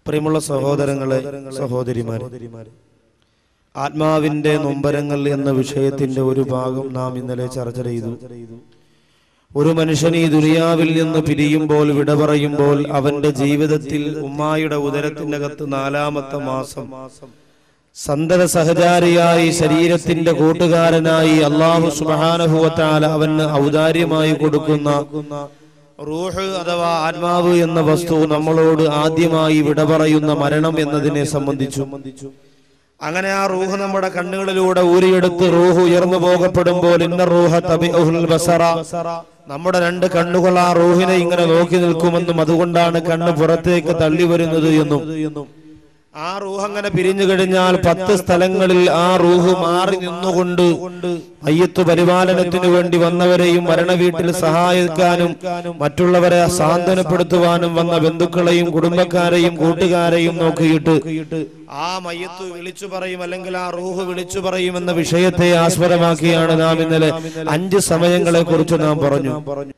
പ്രിയമുള്ള സഹോദരങ്ങളെ സഹോദരിമാരെ ആത്മാവിന്റെ നൊമ്പരങ്ങൾ എന്ന വിഷയത്തിന്റെ ഒരു ഭാഗം നാം ഇന്നലെ ചർച്ച ചെയ്തു ഒരു മനുഷ്യൻ ഈ ദുനിയാവിൽ നിന്ന് പിരിയുമ്പോൾ വിട പറയുമ്പോൾ അവന്റെ ജീവിതത്തിൽ ഉമ്മായുടെ ഉദരത്തിന്റെ അകത്ത് നാലാമത്തെ മാസം സന്തത സഹചാരിയായി ശരീരത്തിന്റെ കൂട്ടുകാരനായി അള്ളാഹു സുബാനഹുവത്താല അവന് ഔദാര്യമായി കൊടുക്കുന്ന റൂഹ് അഥവാ ആത്മാവ് എന്ന വസ്തു നമ്മളോട് ആദ്യമായി വിട പറയുന്ന മരണം എന്നതിനെ സംബന്ധിച്ചു അങ്ങനെ ആ റൂഹ് നമ്മുടെ കണ്ണുകളിലൂടെ ഊരിയെടുത്ത് റൂഹ് ഉയർന്നു പോകപ്പെടുമ്പോൾ ഇന്ന റൂഹ തബിഉൽ ബസറ നമ്മുടെ രണ്ട് കണ്ണുകൾ ആ റൂഹിനെ ഇങ്ങനെ നോക്കി നിൽക്കുമെന്നും അതുകൊണ്ടാണ് കണ്ണ് പുറത്തേക്ക് തള്ളി വരുന്നത് എന്നും ആ റൂഹ് അങ്ങനെ പിരിഞ്ഞു കഴിഞ്ഞാൽ പത്ത് സ്ഥലങ്ങളിൽ ആ റൂഹ് മാറി നിന്നുകൊണ്ട് അയ്യത്ത് പരിപാലനത്തിനു വേണ്ടി വന്നവരെയും മരണവീട്ടിൽ സഹായിക്കാനും മറ്റുള്ളവരെ സാന്ത്വനപ്പെടുത്തുവാനും വന്ന ബന്ധുക്കളെയും കുടുംബക്കാരെയും കൂട്ടുകാരെയും നോക്കിയിട്ട് ആ മയ്യത്ത് വിളിച്ചു പറയും അല്ലെങ്കിൽ ആ റൂഹ് വിളിച്ചു പറയും എന്ന വിഷയത്തെ ആസ്പദമാക്കിയാണ് നാം ഇന്നലെ അഞ്ച് സമയങ്ങളെ കുറിച്ച് നാം പറഞ്ഞു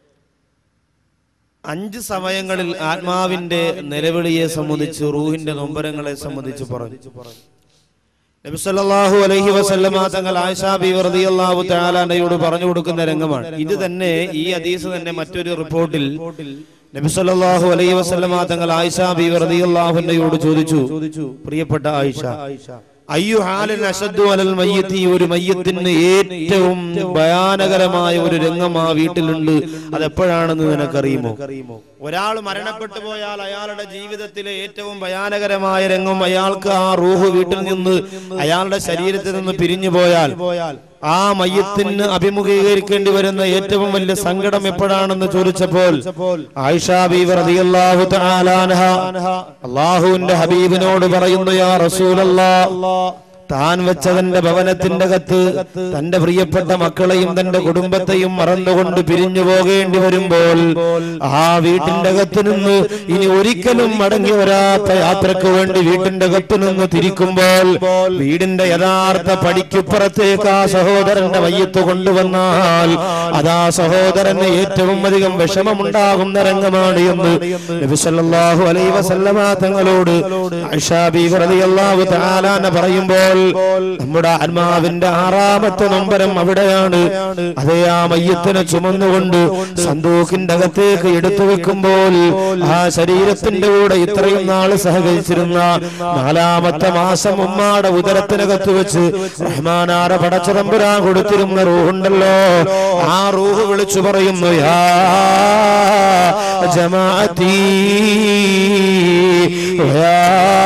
അഞ്ച് സമയങ്ങളിൽ ആത്മാവിന്റെ നിലവിളിയെ സംബന്ധിച്ച് റൂഹിന്റെ നൊമ്പരങ്ങളെ സംബന്ധിച്ച് പറഞ്ഞു നബി സല്ലല്ലാഹു അലൈഹി വസല്ലമ തങ്ങൾ ആയിഷ ബീവി റളിയല്ലാഹു തആലയോട് പറഞ്ഞു കൊടുക്കുന്ന രംഗമാണ് ഇത് തന്നെ ഈ ഹദീസ് തന്നെ മറ്റൊരു റിപ്പോർട്ടിൽ നബി സല്ലല്ലാഹു അലൈഹി വസല്ലമ തങ്ങൾ ആയിഷ ബീവി റളിയല്ലാഹു അൻഹയോട് ചോദിച്ചു പ്രിയപ്പെട്ട ആയിഷ അയ്യു ഹാലിൻ അശദ്ദു അലൽ മയ്യത്തി ഒരു മയ്യത്തിന് ഏറ്റവും ഭയാനകരമായ ഒരു രംഗം ആ വീട്ടിലുണ്ട് അതെപ്പോഴാണെന്ന് നിനക്കറിയുമോ ഒരാൾ മരണപ്പെട്ടു പോയാൽ അയാളുടെ ജീവിതത്തിലെ ഏറ്റവും ഭയാനകരമായ രംഗം അയാൾക്ക് ആ റൂഹ് വീട്ടിൽ നിന്ന് അയാളുടെ ശരീരത്തിൽ നിന്ന് പിരിഞ്ഞു പോയാൽ ആ മയ്യത്തിന് അഭിമുഖീകരിക്കേണ്ടി വരുന്ന ഏറ്റവും വലിയ സങ്കടം എപ്പോഴാണെന്ന് ചോദിച്ചപ്പോൾ ആയിഷ ബീവി റളിയല്ലാഹു തആല അൻഹ അല്ലാഹുവിന്റെ ഹബീബിനോട് പറയുന്നു യാ റസൂലല്ലാഹ് താൻ വെച്ചതന്റെ ഭവനത്തിന്റെ കത്ത് തന്റെ പ്രിയപ്പെട്ട മക്കളെയും തന്റെ കുടുംബത്തെയും മറന്നുകൊണ്ട് പിരിഞ്ഞു പോകേണ്ടി വരുമ്പോൾ ആ വീട്ടിന്റെ അകത്ത് നിന്ന് ഇനി ഒരിക്കലും മടങ്ങി വരാത്ത യാത്രക്ക് വേണ്ടി വീട്ടിന്റെ അകത്ത് നിന്ന് തിരിക്കുമ്പോൾ വീടിന്റെ യഥാർത്ഥ പടിക്കുപ്പുറത്തേക്ക് ആ സഹോദരന്റെ വയ്യത്ത് കൊണ്ടുവന്നാൽ അതാ സഹോദരന് ഏറ്റവും അധികം വിഷമമുണ്ടാകുന്ന രംഗമാണ് എന്ന് നബി സല്ലല്ലാഹു അലൈഹി വസല്ലമ തങ്ങളോട് ആയിഷാ ബീവി റളിയല്ലാഹു തആല എന്ന് പറയുമ്പോൾ നമ്മുടെ ആത്മാവിന്റെ ആറാമത്തെ നൊമ്പരം അവിടെയാണ് അതേ ആ മയ്യത്തിനെ ചുമന്നുകൊണ്ട് സന്തൂക്കിന്റെ അകത്തേക്ക് എടുത്തു വെക്കുമ്പോൾ ആ ശരീരത്തിന്റെ കൂടെ ഇത്രയും നാള് സഹകരിച്ചിരുന്ന നാലാമത്തെ മാസം ഉമ്മാടെ ഉദരത്തിനകത്ത് വെച്ച് റഹ്മാനാറ പടച്ചതമ്പുരാൻ കൊടുത്തിരുന്ന റൂഹുണ്ടല്ലോ ആ റൂഹ് വിളിച്ചു പറയുന്നു യാ ജമാഅത്തി യാ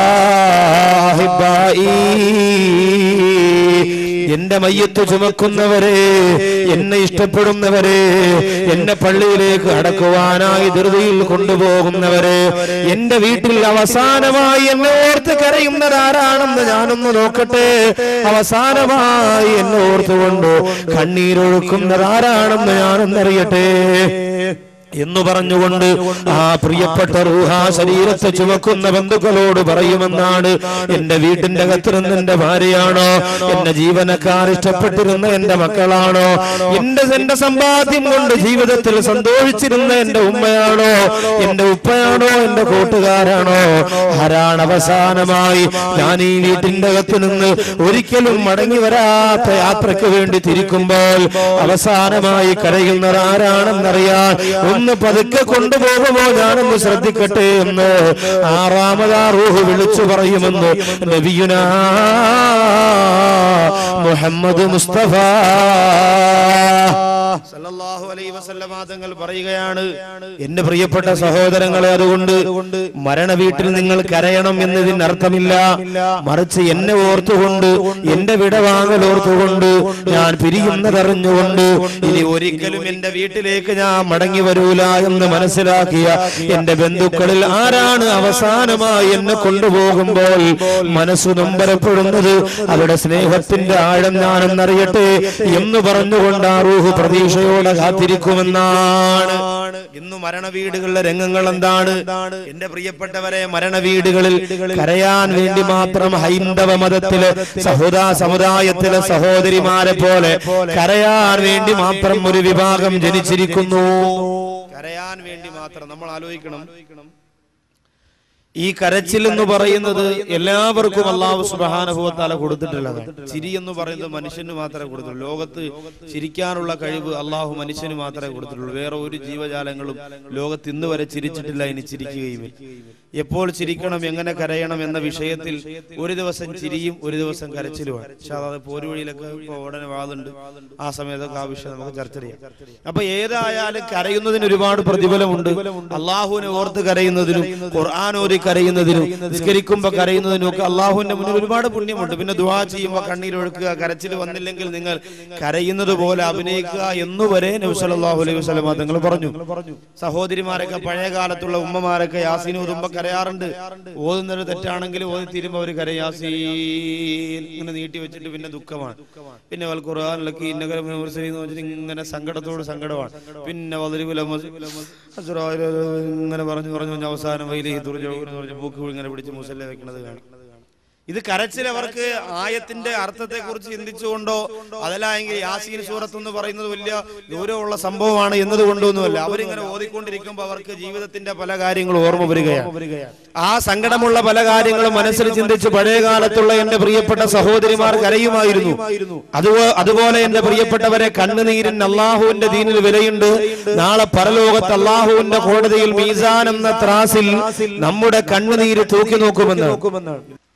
എന്റെ മയ്യത്ത് ചുമക്കുന്നവരെ എന്നെ ഇഷ്ടപ്പെടുന്നവരെ എന്നെ പള്ളിയിലേക്ക് അടക്കുവാനായി ധൃതിയിൽ കൊണ്ടുപോകുന്നവരെ എന്റെ വീട്ടിൽ അവസാനമായി എന്നെ ഓർത്ത് കരയുന്നത് ആരാണെന്ന് ഞാനൊന്ന് നോക്കട്ടെ അവസാനമായി എന്നെ ഓർത്തുകൊണ്ട് കണ്ണീരൊഴുക്കുന്നത് ആരാണെന്ന് ഞാനൊന്നറിയട്ടെ എന്ന് പറഞ്ഞുകൊണ്ട് ആ പ്രിയപ്പെട്ട റൂഹ ശരീരത്തെ ചുമക്കുന്ന ബന്ധുക്കളോട് പറയുമെന്നാണ് എന്റെ വീട്ടിന്റെ അകത്തിരുന്ന് എന്റെ ഭാര്യയാണോ എന്റെ ജീവനക്കാർ ഇഷ്ടപ്പെട്ടിരുന്ന എന്റെ മക്കളാണോ എന്റെ എന്റെ സമ്പാദ്യം കൊണ്ട് ജീവിതത്തിൽ സന്തോഷിച്ചിരുന്ന എന്റെ ഉമ്മയാണോ എന്റെ ഉപ്പയാണോ എന്റെ കൂട്ടുകാരാണോ ആരാണ് അവസാനമായി ഞാൻ ഈ വീട്ടിന്റെ അകത്ത് നിന്ന് ഒരിക്കലും മടങ്ങി വരാത്ത യാത്രക്ക് വേണ്ടി തിരിക്കുമ്പോൾ അവസാനമായി കരയുന്നത് ആരാണെന്നറിയാൻ ഒന്ന് പതുക്കെ കൊണ്ടുപോകുമോ ഞാനൊന്ന് ശ്രദ്ധിക്കട്ടെ എന്ന് ആറാമതാ റൂഹ് വിളിച്ചു പറയുമെന്ന് നബിയുന മുഹമ്മദ് മുസ്തഫ സല്ലല്ലാഹു അലൈഹി വസല്ലമ തങ്ങൾ പറയുകയാണ് എന്റെ പ്രിയപ്പെട്ട സഹോദരങ്ങളെ അതുകൊണ്ട് മരണ വീട്ടിൽ നിങ്ങൾ കരയണം എന്നതിന് അർത്ഥമില്ല മറിച്ച് എന്നെ ഓർത്തുകൊണ്ട് എന്റെ വിടവാങ്ങൽ ഓർത്തുകൊണ്ട് ഞാൻ പിരിയുന്നതറിഞ്ഞുകൊണ്ട് ഇനി ഒരിക്കലും എന്റെ വീട്ടിലേക്ക് ഞാൻ മടങ്ങി വരൂല എന്ന് മനസ്സിലാക്കിയ എന്റെ ബന്ധുക്കളിൽ ആരാണ് അവസാനമായി എന്നെ കൊണ്ടുപോകുമ്പോൾ മനസ്സ് നൊമ്പരപ്പെടുന്നത് അവരുടെ സ്നേഹത്തിന്റെ ആഴം ഞാനെന്നറിയട്ടെ എന്ന് പറഞ്ഞുകൊണ്ട് ആ റൂഹ് പ്രതീക്ഷയോടെ കാത്തിരിക്കുമെന്നാണ് ഇന്ന് മരണ വീടുകളിലെ രംഗങ്ങൾ എന്താണ് എന്റെ പ്രിയപ്പെട്ടവരെ മരണ വീടുകളിൽ കരയാൻ വേണ്ടി മാത്രം ഹൈന്ദവ മതത്തിലെ സഹോദാ സമുദായത്തിലെ സഹോദരിമാരെ പോലെ കരയാൻ വേണ്ടി മാത്രം ഒരു വിഭാഗം ജനിച്ചിരിക്കുന്നു കരയാൻ വേണ്ടി മാത്രം നമ്മൾ ആലോചിക്കണം ഈ കരച്ചിൽ എന്ന് പറയുന്നത് എല്ലാവർക്കും അള്ളാഹു സുബാനുഭവത്താല കൊടുത്തിട്ടുള്ളതാണ് ചിരി എന്ന് പറയുന്നത് മനുഷ്യന് മാത്രമേ കൊടുത്തുള്ളൂ ലോകത്ത് ചിരിക്കാനുള്ള കഴിവ് അള്ളാഹു മനുഷ്യന് മാത്രമേ കൊടുത്തിട്ടുള്ളൂ വേറെ ഒരു ജീവജാലങ്ങളും ലോകത്ത് ഇന്ന് വരെ ചിരിച്ചിട്ടില്ല ഇനി ചിരിക്കുകയുമില്ല എപ്പോൾ ചിരിക്കണം എങ്ങനെ കരയണം എന്ന വിഷയത്തിൽ ഒരു ദിവസം ചിരിയും ഒരു ദിവസം കരച്ചിലുമാണ് പക്ഷെ അതായത് പോരുവഴിയിലൊക്കെ ഇപ്പൊ ഉടനെ വാതുണ്ട് ആ സമയത്തൊക്കെ ആ വിഷയം നമുക്ക് ചർച്ച ചെയ്യാം അപ്പൊ ഏതായാലും കരയുന്നതിന് ഒരുപാട് പ്രതിഫലമുണ്ട് അള്ളാഹുവിനെ ഓർത്ത് കരയുന്നതിനും ഖുർആൻ ഓതി കരയുന്നതിനും നിസ്കരിക്കുമ്പോ കരയുന്നതിനും ഒക്കെ അള്ളാഹുവിന്റെ മുന്നിൽ ഒരുപാട് പുണ്യമുണ്ട് പിന്നെ ദുവാ ചെയ്യുമ്പോൾ കണ്ണീരൊഴുക്കുക കരച്ചിൽ വന്നില്ലെങ്കിൽ നിങ്ങൾ കരയുന്നത് പോലെ അഭിനയിക്കുക എന്നുവരെ നബ്സല്ലാഹു അലൈഹി വസ്ലമ തങ്ങൾ പറഞ്ഞു സഹോദരിമാരൊക്കെ പഴയ കാലത്തുള്ള ഉമ്മമാരൊക്കെ യാസീൻ ഓതുമ്പോ കരയാറുണ്ട് ഓതുന്നത് തെറ്റാണെങ്കിൽ ഓതി തീരുമ്പോ അവർ കരയാസീൻ ഇങ്ങനെ നീട്ടി വെച്ചിട്ട് പിന്നെ ദുഃഖമാണ് പിന്നെ വൽ ഖുർആനിലൊക്കെ ഇന്നകരം മുർസലീൻ എന്ന് വെച്ചിട്ട് ഇങ്ങനെ സങ്കടത്തോട് സങ്കടമാണ് പിന്നെ വദരിബുൽ അമസ് അസ്റായിൽ ഇങ്ങനെ പറഞ്ഞു പറഞ്ഞു പറഞ്ഞ് അവസാനം വൈലി തുറജോ എന്ന് പറഞ്ഞ് മൂക്ക് ഇങ്ങനെ പിടിച്ച് മുസല്ല വെക്കുന്നത് കാണാം ഇത് കരച്ചിൽ അവർക്ക് ആയത്തിന്റെ അർത്ഥത്തെ കുറിച്ച് ചിന്തിച്ചുകൊണ്ടോ അതല്ലെങ്കിൽ യാസീൻ സൂറത്ത് എന്ന് പറയുന്നത് വലിയ ദൂരമുള്ള സംഭവമാണ് എന്നതുകൊണ്ടൊന്നുമല്ല അവരിങ്ങനെ ഓതിക്കൊണ്ടിരിക്കുമ്പോൾ അവർക്ക് ജീവിതത്തിന്റെ പല കാര്യങ്ങളും ഓർമ്മ വരികയാണ് ആ സങ്കടമുള്ള പല കാര്യങ്ങളും മനസ്സിൽ ചിന്തിച്ച് പഴയ കാലത്തുള്ള എന്റെ പ്രിയപ്പെട്ട സഹോദരിമാർ കരയുമായിരുന്നു അതുപോ- അതുപോലെ എന്റെ പ്രിയപ്പെട്ടവരെ കണ്ണുനീരിന് അള്ളാഹുവിന്റെ ദീനിൽ വിലയുണ്ട് നാളെ പരലോകത്ത് അള്ളാഹുവിന്റെ കോടതിയിൽ മീസാൻ എന്ന ത്രാസിൽ നമ്മുടെ കണ്ണുനീര് തൂക്കി നോക്കുമെന്ന്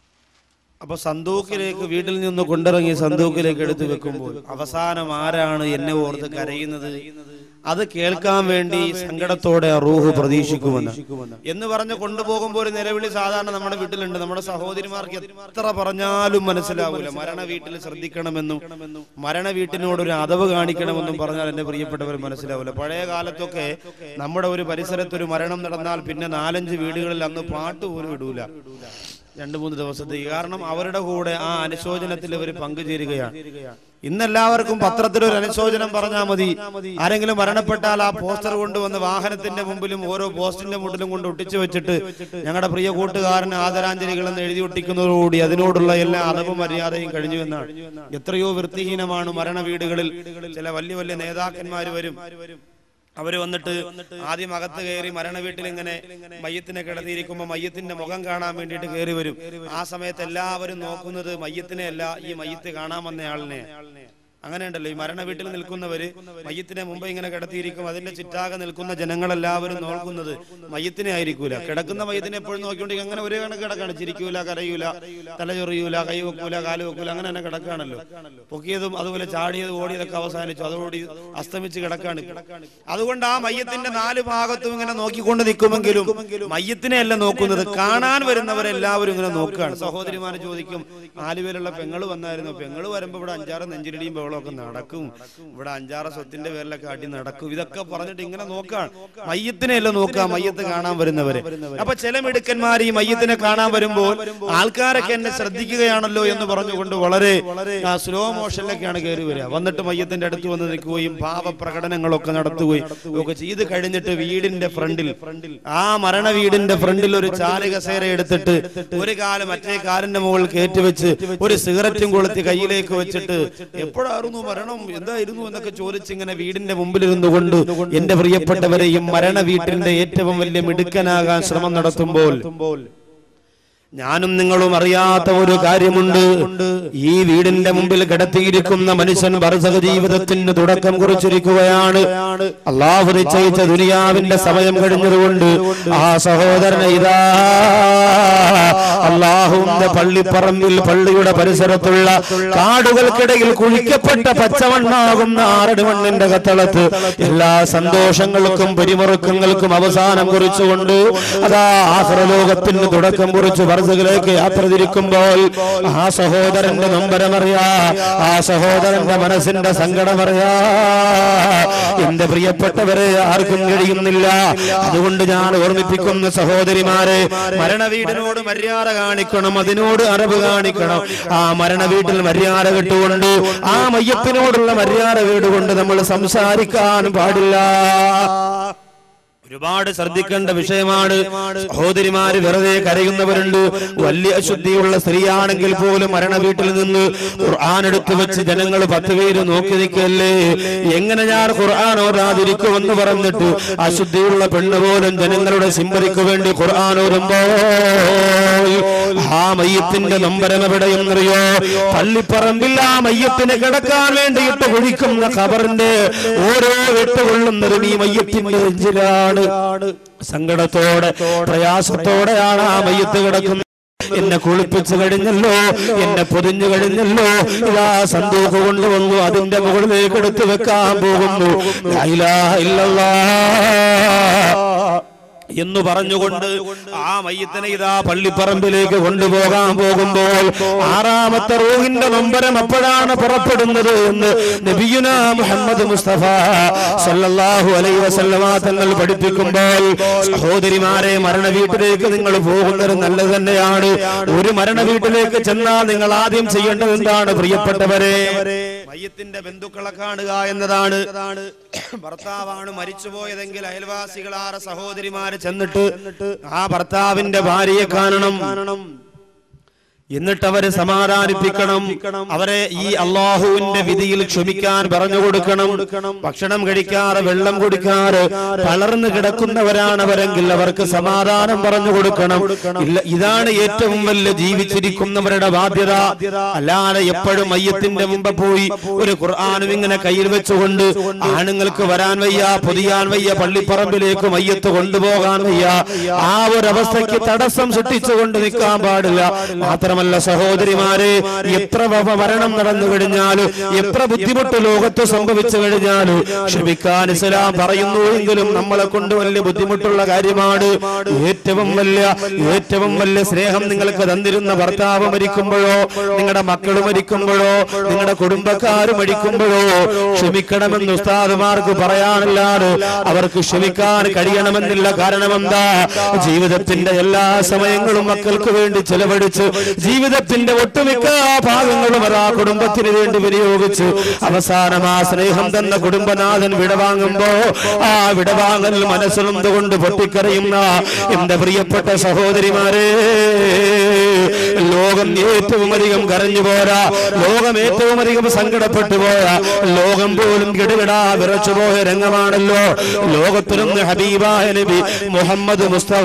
അപ്പൊ സന്തൂക്കിലേക്ക് വീട്ടിൽ നിന്ന് കൊണ്ടിറങ്ങി സന്തൂക്കിലേക്ക് എടുത്തു വെക്കുമ്പോൾ അവസാനം ആരാണ് എന്നെ ഓർത്ത് കരയുന്നത് അത് കേൾക്കാൻ വേണ്ടി സങ്കടത്തോടെ ആ റൂഹ് പ്രതീക്ഷിക്കുമെന്ന് എന്ന് പറഞ്ഞ് കൊണ്ടുപോകുമ്പോൾ ഒരു നിലവിളി സാധാരണ നമ്മുടെ വീട്ടിലുണ്ട് നമ്മുടെ സഹോദരിമാർക്ക് എത്ര പറഞ്ഞാലും മനസ്സിലാവൂല മരണ വീട്ടിൽ ശ്രദ്ധിക്കണമെന്നും മരണ വീട്ടിനോട് ഒരു അതവ് കാണിക്കണമെന്നും പറഞ്ഞാൽ എന്റെ പ്രിയപ്പെട്ടവർ മനസ്സിലാവില്ല പഴയ കാലത്തൊക്കെ നമ്മുടെ ഒരു പരിസരത്ത് ഒരു മരണം നടന്നാൽ പിന്നെ നാലഞ്ച് വീടുകളിൽ അന്ന് പാട്ട് പോലും ഇടൂല രണ്ടു മൂന്ന് ദിവസത്തേക്ക് കാരണം അവരുടെ കൂടെ ആ അനുശോചനത്തിൽ അവർ പങ്കുചേരുകയാണ് ഇന്നെല്ലാവർക്കും പത്രത്തിൽ ഒരു അനുശോചനം പറഞ്ഞാൽ മതി ആരെങ്കിലും മരണപ്പെട്ടാൽ ആ പോസ്റ്റർ കൊണ്ടുവന്ന് വാഹനത്തിന്റെ മുമ്പിലും ഓരോ പോസ്റ്റിന്റെ മുട്ടിലും കൊണ്ട് ഒട്ടിച്ചു വെച്ചിട്ട് ഞങ്ങളുടെ പ്രിയ കൂട്ടുകാരന് ആദരാഞ്ജലികൾ എന്ന് എഴുതി ഒട്ടിക്കുന്നതോടുകൂടി അതിനോടുള്ള എല്ലാ അടവും മര്യാദയും കഴിഞ്ഞു എന്നാണ് എത്രയോ വൃത്തിഹീനമാണ് മരണ വീടുകളിൽ ചില വലിയ വലിയ നേതാക്കന്മാർ വരും അവര് വന്നിട്ട് ആദ്യം അകത്ത് കയറി മരണ വീട്ടിൽ ഇങ്ങനെ മയ്യത്തിനെ കിടത്തിയിരിക്കുമ്പോൾ മയ്യത്തിന്റെ മുഖം കാണാൻ വേണ്ടിയിട്ട് കയറി വരും ആ സമയത്ത് എല്ലാവരും നോക്കുന്നത് മയ്യത്തിനെ അല്ല ഈ മയ്യത്ത് കാണാൻ വന്ന ആളിനെ അങ്ങനെ ഉണ്ടല്ലോ ഈ മരണ വീട്ടിൽ നിൽക്കുന്നവര് മയ്യത്തിനെ മുമ്പ് ഇങ്ങനെ കിടത്തിയിരിക്കും അതിന്റെ ചുറ്റാകെ നിൽക്കുന്ന ജനങ്ങളെല്ലാവരും നോക്കുന്നത് മയ്യത്തിനെ ആയിരിക്കൂല കിടക്കുന്ന മയ്യത്തിനെ എപ്പോഴും നോക്കിക്കൊണ്ടെങ്കിൽ അങ്ങനെ ഒരേ കണക്ക് കിടക്കാണ് ചിരിക്കൂല കരയൂല തലചൊറിയൂല കൈ വെക്കൂല കാല് വെക്കൂല അങ്ങനെ തന്നെ കിടക്കാണല്ലോ പൊക്കിയതും അതുപോലെ ചാടിയതും ഓടിയതൊക്കെ അവസാനിച്ചു അതോടി അസ്തമിച്ച് കിടക്കാണ് അതുകൊണ്ട് ആ മയ്യത്തിന്റെ നാല് ഭാഗത്തും ഇങ്ങനെ നോക്കിക്കൊണ്ട് നിൽക്കുമെങ്കിലും മയ്യത്തിനെ അല്ല നോക്കുന്നത് കാണാൻ വരുന്നവരെല്ലാവരും ഇങ്ങനെ നോക്കുകയാണ് സഹോദരിമാർ ചോദിക്കും ആലുവയിലുള്ള പെങ്ങള് വന്നായിരുന്നു പെങ്ങള് വരുമ്പോ ഇവിടെ അഞ്ചാറ് നെഞ്ചിരിടിയും ബഹളമൊക്കെ നടക്കും ഇവിടെ അഞ്ചാറ് സ്വത്തിന്റെ പേരിലൊക്കെ അടി നടക്കും ഇതൊക്കെ പറഞ്ഞിട്ട് ഇങ്ങനെ നോക്കാണ് മയ്യത്തിനെ അല്ല നോക്കുക മയ്യത്ത് കാണാൻ വരുന്നവരെ അപ്പൊ ചില മിടുക്കന്മാർ ഈ മയ്യത്തിനെ കാണാൻ വരുമ്പോൾ ആൾക്കാരൊക്കെ എന്നെ ശ്രദ്ധിക്കുകയാണല്ലോ എന്ന് പറഞ്ഞുകൊണ്ട് വളരെ സ്ലോ മോഷനിലൊക്കെയാണ് കയറി വരിക വന്നിട്ട് മയ്യത്തിന്റെ അടുത്ത് വന്ന് നിൽക്കുകയും ഭാവപ്രകടനങ്ങളൊക്കെ നടത്തുകയും ഒക്കെ ചെയ്ത് കഴിഞ്ഞിട്ട് വീടിന്റെ ഫ്രണ്ടിൽ ആ മരണ വീടിന്റെ ഫ്രണ്ടിൽ ഒരു ചാലകസേര എടുത്തിട്ട് ഒരു കാല് മറ്റേ കാലിന്റെ മുകളിൽ കയറ്റിവെച്ച് ഒരു സിഗരറ്റും കൊളുത്തി കയ്യിലേക്ക് വെച്ചിട്ട് എപ്പോഴായിരുന്നു മരണം എന്തായിരുന്നു എന്നൊക്കെ ചോദിച്ച് ഇങ്ങനെ വീടിന്റെ മുമ്പിലിരുന്നു കൊണ്ട് എന്റെ പ്രിയപ്പെട്ടവരെയും മരണ വീട്ടിന്റെ ഏറ്റവും വലിയ മിടുക്കനാകാൻ ശ്രമം നടത്തുമ്പോൾ ഞാനും നിങ്ങളും അറിയാത്ത ഒരു കാര്യമുണ്ട് ഈ വീടിന്റെ മുമ്പിൽ കിടത്തിയിരിക്കുന്ന മനുഷ്യൻ ഭർസക ജീവിതത്തിന് തുടക്കം കുറിച്ചിരിക്കുകയാണ് അള്ളാഹു നിശ്ചയിച്ച ദുനിയാവിന്റെ സമയം കഴിഞ്ഞതുകൊണ്ട് ആ സഹോദരനെ ഇതാ അള്ളാഹുവിന്റെ പള്ളിപ്പറമ്പിൽ പള്ളിയുടെ പരിസരത്തുള്ള കാടുകൾക്കിടയിൽ കുഴിക്കപ്പെട്ട പച്ചമണ്ണാകുന്ന ആറടി മണ്ണിന്റെ കത്തളത്ത് എല്ലാ സന്തോഷങ്ങൾക്കും പരിമുറുക്കങ്ങൾക്കും അവസാനം കുറിച്ചുകൊണ്ട് അതാ ആഹ്റലോകത്തിന് തുടക്കം കുറിച്ച് വർഷത്തിലേക്ക് യാത്ര തിരിക്കുമ്പോൾ ആ സഹോദരന്റെ നമ്പരമറിയാ ആ സഹോദരന്റെ മനസ്സിന്റെ സങ്കടമറിയാ എന്റെ പ്രിയപ്പെട്ടവരെ ആർക്കും കഴിയുന്നില്ല അതുകൊണ്ട് ഞാൻ ഓർമ്മിപ്പിക്കുന്ന സഹോദരിമാരെ മരണ വീടിനോട് മര്യാദ കാണിക്കണം അതിനോട് അറിവ് കാണിക്കണം ആ മരണ വീട്ടിൽ മര്യാദ കിട്ടുകൊണ്ട് ആ മയ്യത്തിനോടുള്ള മര്യാദ കേടുകൊണ്ട് നമ്മൾ സംസാരിക്കാൻ പാടില്ല ഒരുപാട് ശ്രദ്ധിക്കേണ്ട വിഷയമാണ് സഹോദരിമാര് വെറുതെ കരയുന്നവരുണ്ട് വലിയ അശുദ്ധിയുള്ള സ്ത്രീയാണെങ്കിൽ പോലും മരണ വീട്ടിൽ നിന്ന് ഖുർആൻ എടുത്തു വെച്ച് ജനങ്ങൾ പത്ത് പേര് നോക്കി നിൽക്കല്ലേ എങ്ങനെ ഞാൻ ഖുർആൻ ഓരാതിരിക്കുമെന്ന് പറഞ്ഞിട്ട് അശുദ്ധിയുള്ള പെണ്ണ് പോലും ജനങ്ങളുടെ സിമ്പതിക്ക് വേണ്ടി ഖുർആൻ ഓരുമ്പോ ആ മയ്യത്തിന്റെ നമ്പരം എവിടെയെന്നറിയോ പള്ളിപ്പറമ്പിൽ ആ മയ്യത്തിന് കിടക്കാൻ വേണ്ടിയിട്ട് ഒഴിക്കുന്ന ഖബറിന്റെ ഓരോ വെട്ടുകൊള്ളുന്നതും ഈ മയ്യത്തിന്റെ നെഞ്ചിലാണ് സങ്കടത്തോടെ പ്രയാസത്തോടെയാണ് ആ മയ്യത്ത് കിടക്കുന്നത് എന്നെ കുളിപ്പിച്ചു കഴിഞ്ഞല്ലോ എന്നെ പൊതിഞ്ഞു കഴിഞ്ഞല്ലോ ഇതാ സന്തോഷം കൊണ്ടുവന്നു അതിന്റെ മുകളിലേക്ക് എടുത്തു വെക്കാൻ പോകുന്നു ലാ ഇലാഹ ഇല്ലല്ലാഹ് എന്ന് പറഞ്ഞുകൊണ്ട് ആ മയ്യത്തിനെ ഇതാ പള്ളിപ്പറമ്പിലേക്ക് കൊണ്ടുപോകാൻ പോകുമ്പോൾ ആറാമത്തെ റൂഹിന്റെ നമ്പരം എപ്പോഴാണ് പുറപ്പെടുന്നത് എന്ന് നബിയുന മുഹമ്മദ് മുസ്തഫ സല്ലല്ലാഹു അലൈഹി വസല്ലമ തങ്ങൾ പഠിപ്പിക്കുമ്പോൾ സഹോദരിമാരെ മരണ വീട്ടിലേക്ക് നിങ്ങൾ പോകുന്നത് നല്ലത് തന്നെയാണ് ഒരു മരണ വീട്ടിലേക്ക് ചെന്നാൽ നിങ്ങൾ ആദ്യം ചെയ്യേണ്ടത് എന്താണ് പ്രിയപ്പെട്ടവരെ മയ്യത്തിന്റെ ബന്ധുക്കളെ കാണുക എന്നതാണ് ഭർത്താവാണ് മരിച്ചുപോയതെങ്കിൽ അയൽവാസികളാറ് സഹോദരിമാര് ചെന്നിട്ട് ആ ഭർത്താവിന്റെ ഭാര്യയെ കാണണം എന്നിട്ട് അവരെ സമാധാനിപ്പിക്കണം അവരെ ഈ അള്ളാഹുവിന്റെ വിധിയിൽ ക്ഷമിക്കാൻ പറഞ്ഞു കൊടുക്കണം ഭക്ഷണം കഴിക്കാറ് വെള്ളം കുടിക്കാറ് തളർന്നു കിടക്കുന്നവരാണ് അവരെങ്കിൽ അവർക്ക് സമാധാനം പറഞ്ഞു കൊടുക്കണം ഇല്ല ഇതാണ് ഏറ്റവും വലിയ ജീവിച്ചിരിക്കുന്നവരുടെ ബാധ്യത അല്ലാതെ എപ്പോഴും മയ്യത്തിന്റെ മുമ്പ് പോയി ഒരു ഖുർആാനും ഇങ്ങനെ കയ്യിൽ വെച്ചുകൊണ്ട് ആണുങ്ങൾക്ക് വരാൻ വയ്യ പൊതിയാൻ വയ്യ പള്ളിപ്പറമ്പിലേക്ക് മയ്യത്ത് കൊണ്ടുപോകാൻ വയ്യ ആ ഒരു അവസ്ഥയ്ക്ക് തടസ്സം സൃഷ്ടിച്ചുകൊണ്ട് നിൽക്കാൻ പാടില്ല മാത്രമല്ല സഹോദരിമാരെ എത്ര വ- മരണം നടന്നു കഴിഞ്ഞാലും എത്ര ബുദ്ധിമുട്ട് ലോകത്ത് സംഭവിച്ചു കഴിഞ്ഞാലും ക്ഷമിക്കാൻ ഇസ്ലാം പറയുന്നു എങ്കിലും നമ്മളെ കൊണ്ട് വലിയ ബുദ്ധിമുട്ടുള്ള കാര്യമാണ് ഏറ്റവും വലിയ ഏറ്റവും വലിയ സ്നേഹം നിങ്ങൾക്ക് തന്നിരുന്ന ഭർത്താവ് മരിക്കുമ്പോഴോ നിങ്ങളുടെ മക്കൾ മരിക്കുമ്പോഴോ നിങ്ങളുടെ കുടുംബക്കാർ മരിക്കുമ്പോഴോ ക്ഷമിക്കണമെന്ന് ഉസ്താദുമാർക്ക് പറയാനല്ലാതെ അവർക്ക് ക്ഷമിക്കാൻ കഴിയണമെന്നില്ല കാരണം എന്താ ജീവിതത്തിന്റെ എല്ലാ സമയങ്ങളും മക്കൾക്ക് വേണ്ടി ചെലവഴിച്ച് ജീവിതത്തിന്റെ ഒട്ടുമിക്ക ഭാഗങ്ങളും അവർ ആ കുടുംബത്തിന് വേണ്ടി വിനിയോഗിച്ച് അവസാനം ആ സ്നേഹം തന്ന കുടുംബനാഥൻ വിടവാങ്ങുമ്പോ ആ വിടവാങ്ങൽ മനസ്സിലൊന്നുകൊണ്ട് പൊട്ടിക്കറിയുന്ന എന്റെ പ്രിയപ്പെട്ട സഹോദരിമാരെ ലോകം ഏറ്റവും അധികം കരഞ്ഞു പോരാ ലോകം ഏറ്റവും അധികം സങ്കടപ്പെട്ടു പോരാ ലോകം പോലും കിടുകിടാ വിറച്ചു പോയ രംഗമാണല്ലോ ലോകത്തിലൊന്ന് ഹബീബായ നബി മുഹമ്മദ് മുസ്തഫ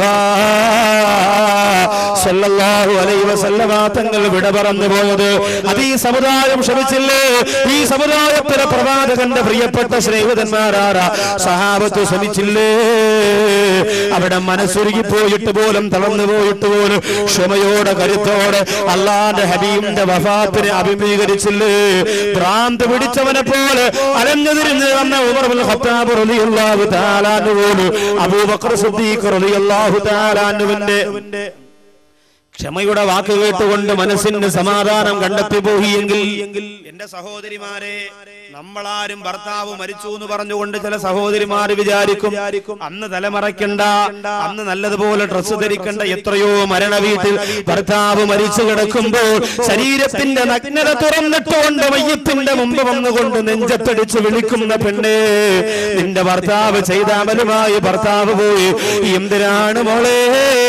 സല്ലല്ലാഹു അലൈഹി വസല്ലമ തങ്ങൾ വിട പറഞ്ഞു പോയത് അത് ഈ സമുദായം ക്ഷമിച്ചില്ലേ ഈ സമുദായത്തിലെ പ്രവാചകന്റെ പ്രിയപ്പെട്ട സ്നേഹിതന്മാരാരാ സഹാബത്ത് ശ്രമിച്ചില്ലേ അവിടെ മനസ്സുരുകി പോയിട്ട് പോലും തളർന്നു പോയിട്ട് പോലും ക്ഷമയോടെ കരുത്തോടെ അള്ളാന്റെ ഹബീബിന്റെ വഫാത്തിനെ അഭിമുഖീകരിച്ചില്ലേ ഭ്രാന്ത് പിടിച്ചവനെ പോലെ അലഞ്ഞു തിരിഞ്ഞ് വന്ന ഉമർ ബിൻ ഖത്താബ് റളിയല്ലാഹു തആല അൻഹു പോലും അബൂബക്കർ സിദ്ദീഖ് റളിയല്ലാഹു തആല അൻഹുവിന്റെ ക്ഷമയുടെ വാക്ക് കേട്ടുകൊണ്ട് മനസ്സിന് സമാധാനം കണ്ടെത്തി പോയിയെങ്കിൽ എന്റെ സഹോദരിമാരെ നമ്മളാരും ഭർത്താവ് മരിച്ചു എന്ന് പറഞ്ഞുകൊണ്ട് ചില സഹോദരിമാർ വിചാരിക്കും അന്ന് തലമറയ്ക്കണ്ട അന്ന് നല്ലതുപോലെ ഡ്രസ്സ് ധരിക്കണ്ട എത്രയോ മരണ വീട്ടിൽ ഭർത്താവ് മരിച്ചു കിടക്കുമ്പോൾ ശരീരത്തിന്റെ നഗ്നത തുറന്നിട്ടുകൊണ്ട് മയ്യത്തിന്റെ മുമ്പ് വന്നുകൊണ്ട് നെഞ്ചത്തടിച്ച് വിളിക്കുന്ന പെണ്ണേ നിന്റെ ഭർത്താവ് ചെയ്ത അമലുമായി ഭർത്താവ് പോയി എന്തിനാണ് മോളെ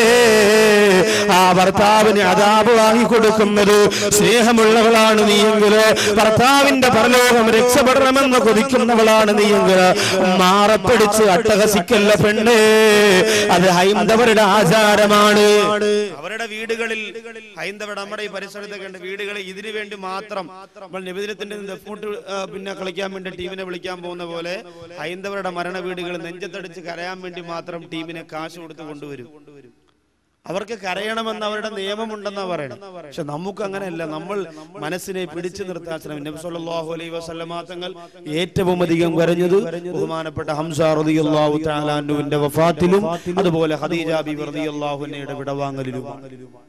ആ ഭർത്താവിന് അതാപ് വാങ്ങിക്കൊടുക്കുന്നത് സ്നേഹമുള്ളവളാണ് നീയെങ്കില് ഭർത്താവിന്റെ പരലോകം രക്ഷപ്പെടണമെന്ന് കൊതിക്കുന്നവളാണ് നീയെങ്കില് മാറപ്പിടിച്ച് അട്ടഹസിക്കല്ല പെണ്ണേ അത് ഹൈന്ദവരുടെ ആചാരമാണ് അവരുടെ വീടുകളിൽ ഹൈന്ദവരുടെ നമ്മുടെ ഈ പരിസരത്തൊക്കെ ഉണ്ട് വീടുകളിൽ ഇതിനു വേണ്ടി മാത്രം നമ്മൾ നിവേദനത്തിന്റെ ദഫ്മുട്ട് ആ, പിന്നെ കളിക്കാൻ വേണ്ടി ടീമിനെ വിളിക്കാൻ പോകുന്ന പോലെ ഹൈന്ദവരുടെ മരണ വീടുകൾ നെഞ്ചത്തടിച്ച് കരയാൻ വേണ്ടി മാത്രം ടീമിനെ കാശ് കൊടുത്ത് കൊണ്ടുവരും അവർക്ക് കരയണമെന്ന് അവരുടെ നിയമമുണ്ടെന്നാ പറയണം പക്ഷെ നമുക്ക് അങ്ങനെയല്ല നമ്മൾ മനസ്സിനെ പിടിച്ചു നിർത്താൻ ശ്രമിക്കും നബി സല്ലല്ലാഹു അലൈഹി വസല്ലമ തങ്ങൾ ഏറ്റവും അധികം കരഞ്ഞത് ബഹുമാനപ്പെട്ട ഹംസ റളിയല്ലാഹു തആല അൻഹുവിന്റെ വഫാത്തിലും അതുപോലെ ഖദീജ ബി റളിയല്ലാഹു അൻഹയുടെ വിടവാങ്ങലിലുമാണ്